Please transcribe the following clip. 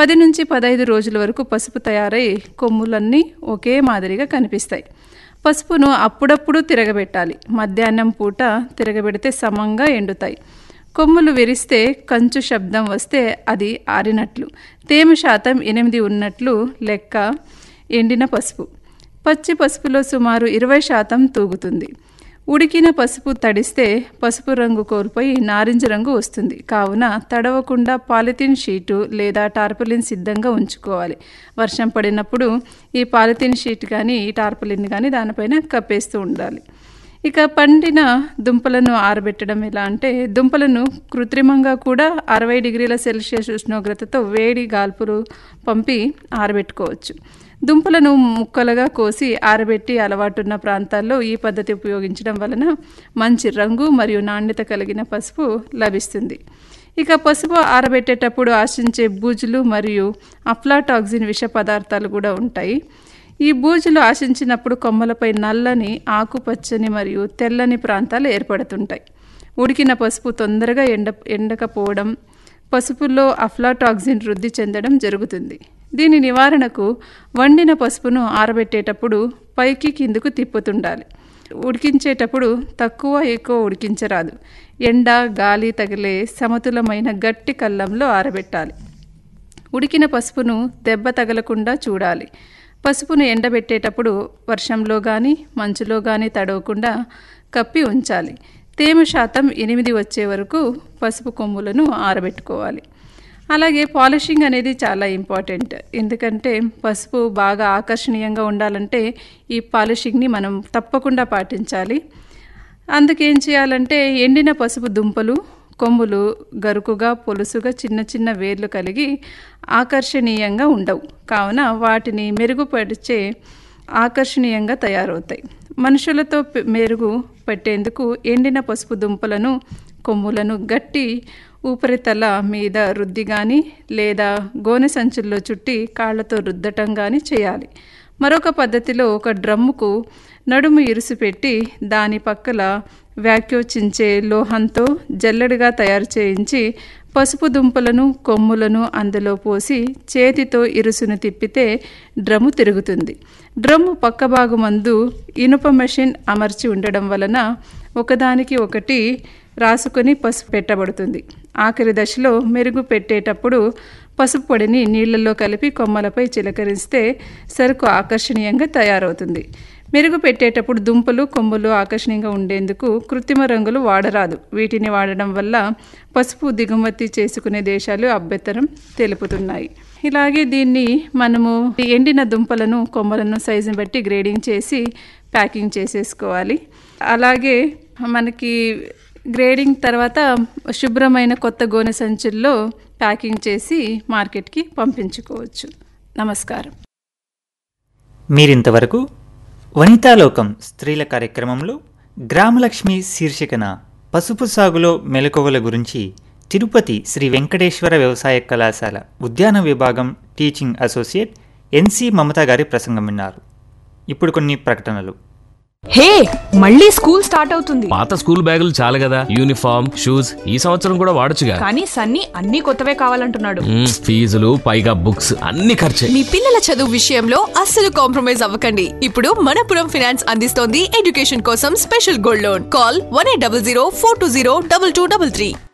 పది నుంచి పదహైదు రోజుల వరకు పసుపు తయారై కొమ్ములన్నీ ఒకే మాదిరిగా కనిపిస్తాయి పసుపును అప్పుడప్పుడు తిరగబెట్టాలి మధ్యాహ్నం పూట తిరగబెడితే సమంగా ఎండుతాయి కొమ్ములు విరిస్తే కంచు శబ్దం వస్తే అది ఆరినట్లు తేమ శాతం ఎనిమిది ఉన్నట్లు లెక్క ఎండిన పసుపు పచ్చి పసుపులో సుమారు ఇరవై శాతం తూగుతుంది ఉడికిన పసుపు తడిస్తే పసుపు రంగు కోల్పోయి నారింజ రంగు వస్తుంది కావున తడవకుండా పాలిథిన్ షీటు లేదా టార్పలిన్ సిద్ధంగా ఉంచుకోవాలి వర్షం పడినప్పుడు ఈ పాలిథిన్ షీట్ కానీ ఈ టార్పలిన్ కానీ దానిపైన కప్పేస్తూ ఉండాలి ఇక పండిన దుంపలను ఆరబెట్టడం ఎలా అంటే దుంపలను కృత్రిమంగా కూడా అరవై డిగ్రీల సెల్సియస్ ఉష్ణోగ్రతతో వేడి గాల్పులు పంపి ఆరబెట్టుకోవచ్చు దుంపలను ముక్కలుగా కోసి ఆరబెట్టి అలవాటున్న ప్రాంతాల్లో ఈ పద్ధతి ఉపయోగించడం వలన మంచి రంగు మరియు నాణ్యత కలిగిన పసుపు లభిస్తుంది ఇక పసుపు ఆరబెట్టేటప్పుడు ఆశించే బూజులు మరియు అఫ్లాటాక్సిన్ విష పదార్థాలు కూడా ఉంటాయి ఈ బూజులు ఆశించినప్పుడు కొమ్మలపై నల్లని ఆకుపచ్చని మరియు తెల్లని ప్రాంతాలు ఏర్పడుతుంటాయి ఉడికిన పసుపు తొందరగా ఎండ ఎండకపోవడం పసుపులో అఫ్లాటాక్సిన్ వృద్ధి చెందడం జరుగుతుంది దీని నివారణకు వండిన పసుపును ఆరబెట్టేటప్పుడు పైకి కిందకు తిప్పుతుండాలి ఉడికించేటప్పుడు తక్కువ ఎక్కువ ఉడికించరాదు ఎండ గాలి తగిలే సమతులమైన గట్టి కల్లంలో ఆరబెట్టాలి ఉడికిన పసుపును దెబ్బ తగలకుండా చూడాలి పసుపును ఎండబెట్టేటప్పుడు వర్షంలో కానీ మంచులో కానీ తడవకుండా కప్పి ఉంచాలి తేమ శాతం ఎనిమిది వచ్చే వరకు పసుపు కొమ్ములను ఆరబెట్టుకోవాలి అలాగే పాలిషింగ్ అనేది చాలా ఇంపార్టెంట్ ఎందుకంటే పసుపు బాగా ఆకర్షణీయంగా ఉండాలంటే ఈ పాలిషింగ్ని మనం తప్పకుండా పాటించాలి అందుకేం చేయాలంటే ఎండిన పసుపు దుంపలు కొమ్ములు గరుకుగా పొలుసుగా చిన్న చిన్న వేర్లు కలిగి ఆకర్షణీయంగా ఉండవు కావున వాటిని మెరుగుపరిచే ఆకర్షణీయంగా తయారవుతాయి మనుషులతో మెరుగు పెట్టేందుకు ఎండిన పసుపు దుంపలను కొమ్ములను గట్టి ఉపరితల మీద రుద్ది కానీ లేదా గోనె సంచుల్లో చుట్టి కాళ్లతో రుద్దటం కానీ చేయాలి మరొక పద్ధతిలో ఒక డ్రమ్ముకు నడుము ఇరుసు పెట్టి దాని పక్కల వ్యాక్యోచించే లోహంతో జల్లెడగా తయారు చేయించి పసుపు దుంపలను కొమ్ములను అందులో పోసి చేతితో ఇరుసును తిప్పితే డ్రమ్ము తిరుగుతుంది డ్రమ్ము పక్క భాగమందు ఇనుప మెషిన్ అమర్చి ఉండడం వలన ఒకదానికి ఒకటి రాసుకొని పసుపు పెట్టబడుతుంది ఆఖరి దశలో మెరుగు పెట్టేటప్పుడు పసుపు పొడిని నీళ్లలో కలిపి కొమ్మలపై చిలకరిస్తే సరుకు ఆకర్షణీయంగా తయారవుతుంది మెరుగు పెట్టేటప్పుడు దుంపలు కొమ్ములు ఆకర్షణీయంగా ఉండేందుకు కృత్రిమ రంగులు వాడరాదు వీటిని వాడడం వల్ల పసుపు దిగుమతి చేసుకునే దేశాలు అభ్యంతరం తెలుపుతున్నాయి ఇలాగే దీన్ని మనము ఎండిన దుంపలను కొమ్మలను సైజుని బట్టి గ్రేడింగ్ చేసి ప్యాకింగ్ చేసేసుకోవాలి అలాగే మనకి గ్రేడింగ్ తర్వాత శుభ్రమైన కొత్త గోనె సంచుల్లో ప్యాకింగ్ చేసి మార్కెట్కి పంపించుకోవచ్చు నమస్కారం మీరింతవరకు వనితాలోకం స్త్రీల కార్యక్రమంలో గ్రామలక్ష్మి శీర్షికన పసుపు సాగులో మెలకువల గురించి తిరుపతి శ్రీ వెంకటేశ్వర వ్యవసాయ కళాశాల ఉద్యాన విభాగం టీచింగ్ అసోసియేట్ ఎన్సి మమత గారి ప్రసంగం విన్నారు ఇప్పుడు కొన్ని ప్రకటనలు హే మళ్ళీ స్కూల్ స్టార్ట్ అవుతుంది పాత స్కూల్ బ్యాగులు చాలు కదా యూనిఫామ్ షూస్ ఈ సంవత్సరం కూడా వాడొచ్చుగా కానీ సన్నీ అన్ని కొత్తవే కావాలంటున్నాడు మ్మ్, ఫీజులు పైగా బుక్స్ అన్ని ఖర్చే మీ పిల్లల చదువు విషయంలో అస్సలు కాంప్రమైజ్ అవ్వకండి ఇప్పుడు మనపురం ఫినాన్స్ అందిస్తోంది ఎడ్యుకేషన్ కోసం special gold loan call one eight double zero four two zero double two double three